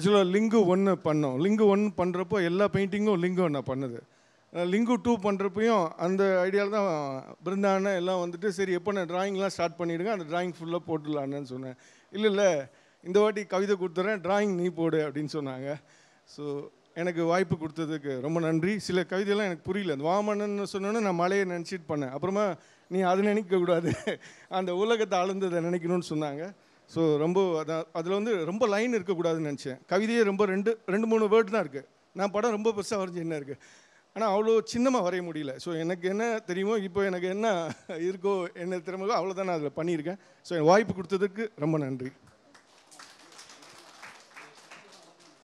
ஆக்சுவலாக லிங்கு ஒன்று பண்ணோம் லிங்கு ஒன்று பண்ணுறப்போ எல்லா பெயிண்டிங்கும் லிங்கு நான் பண்ணுது அஹ் லிங்கு டூ பண்ணுறப்பையும் அந்த ஐடியாவில் தான் பிருந்தான எல்லாம் வந்துட்டு சரி எப்போ நான் டிராயிங்லாம் ஸ்டார்ட் பண்ணிவிடுங்க அந்த டிராயிங் ஃபுல்லாக போட்டுடலான்னு சொன்னேன் இல்லை இல்லை இந்த வாட்டி கவிதை கொடுத்துட்றேன் டிராயிங் நீ போடு அப்படின்னு சொன்னாங்க ஸோ எனக்கு வாய்ப்பு கொடுத்ததுக்கு ரொம்ப நன்றி சில கவிதையெல்லாம் எனக்கு புரியல அந்த வாமனன்னு சொன்னோன்னே நான் மலையை நினச்சிட்டு பண்ணேன் அப்புறமா நீ அதை நினைக்கக்கூடாது அந்த உலகத்தை அளந்ததை நினைக்கணும்னு சொன்னாங்க ஸோ ரொம்ப அதான் அதில் வந்து ரொம்ப லைன் இருக்கக்கூடாதுன்னு நினச்சேன் கவிதையே ரொம்ப ரெண்டு ரெண்டு மூணு வேர்டு தான் இருக்குது நான் படம் ரொம்ப பெருசாக வரைஞ்சி என்ன இருக்குது ஆனால் அவ்வளோ சின்னமாக வரைய முடியல ஸோ எனக்கு என்ன தெரியுமோ இப்போ எனக்கு என்ன இருக்கோ என்ன திறமையோ அவ்வளோதான் நான் அதில் பண்ணியிருக்கேன் ஸோ வாய்ப்பு கொடுத்ததுக்கு ரொம்ப நன்றி